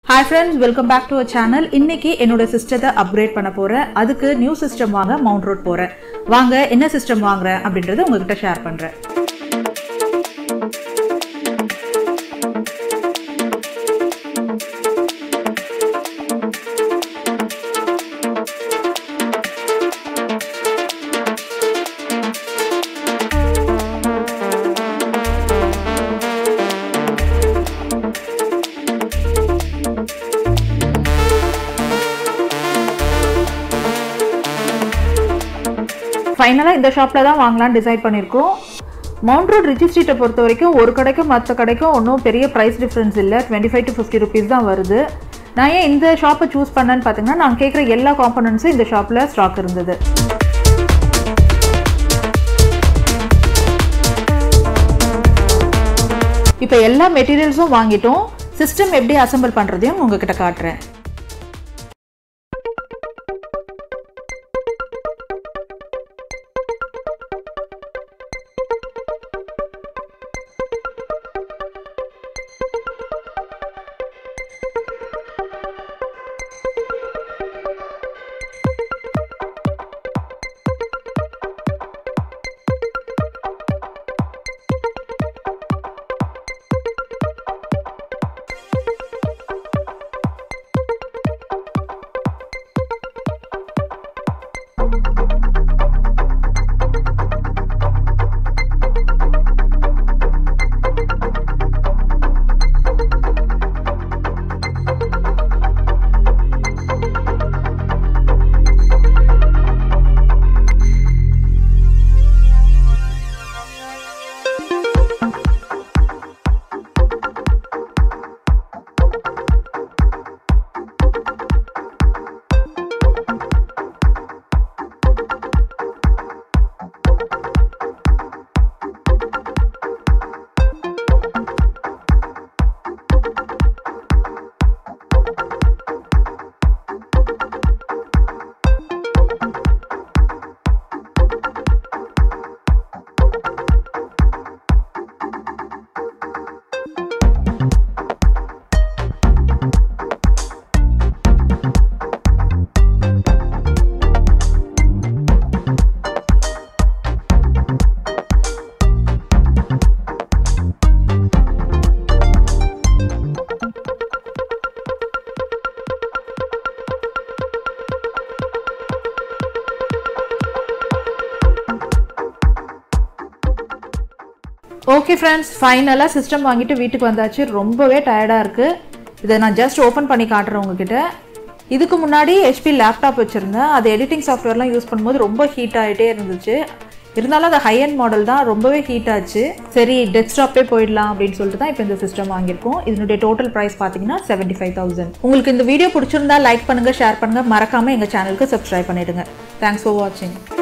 hi friends welcome back to a channel இன்னைக்கு என்னோட சிஸ்டத்தை அப்கிரேட் பண்ண போகிறேன் அதுக்கு நியூ சிஸ்டம் வாங்க மவுண்ட் ரோட் போகிறேன் வாங்க என்ன சிஸ்டம் வாங்குறேன் அப்படின்றத உங்ககிட்ட ஷேர் பண்ணுறேன் ஃபைனலாக இந்த ஷாப்பில் தான் வாங்கலாம்னு டிசைட் பண்ணியிருக்கோம் மவுண்ட் ரோட் ரிச்சி ஸ்ட்ரீட்டை பொறுத்த வரைக்கும் ஒரு கடைக்கும் மற்ற கடைக்கும் ஒன்றும் பெரிய ப்ரைஸ் டிஃப்ரென்ஸ் இல்லை twenty five to fifty rupees தான் வருது நான் ஏன் இந்த ஷாப்பை சூஸ் பண்ணேன்னு பார்த்தீங்கன்னா நான் கேட்குற எல்லா காம்பனன்ட்ஸும் இந்த ஷாப்பில் ஸ்டாக் இருந்தது இப்போ எல்லா மெட்டீரியல்ஸும் வாங்கிட்டோம் சிஸ்டம் எப்படி அசெம்பிள் பண்ணுறதையும் உங்ககிட்ட காட்டுறேன் ஓகே ஃப்ரெண்ட்ஸ் ஃபைனலாக சிஸ்டம் வாங்கிட்டு வீட்டுக்கு வந்தாச்சு ரொம்பவே டயர்டாக இருக்குது இதை நான் ஜஸ்ட் ஓப்பன் பண்ணி காட்டுறேன் உங்ககிட்ட இதுக்கு முன்னாடி ஹெச்பி லேப்டாப் வச்சுருந்தேன் அது எடிட்டிங் சாஃப்ட்வேர்லாம் யூஸ் பண்ணும்போது ரொம்ப ஹீட் ஆகிட்டே இருந்துச்சு இருந்தாலும் அது ஹை அண்ட் மாடல் தான் ரொம்பவே ஹீட் ஆச்சு சரி டெஸ்க்டாப்பே போயிடலாம் அப்படின்னு சொல்லிட்டு தான் இப்போ இந்த சிஸ்டம் வாங்கியிருக்கோம் இதனுடைய டோட்டல் ப்ரைஸ் பார்த்தீங்கன்னா செவன்ட்டி ஃபைவ் தௌசண்ட் உங்களுக்கு இந்த வீடியோ பிடிச்சிருந்தா லைக் பண்ணுங்கள் ஷேர் பண்ணுங்கள் மறக்காமல் எங்கள் சேனலுக்கு சப்ஸ்கிரைப் பண்ணிவிடுங்க தேங்க்ஸ் ஃபார் வாட்சிங்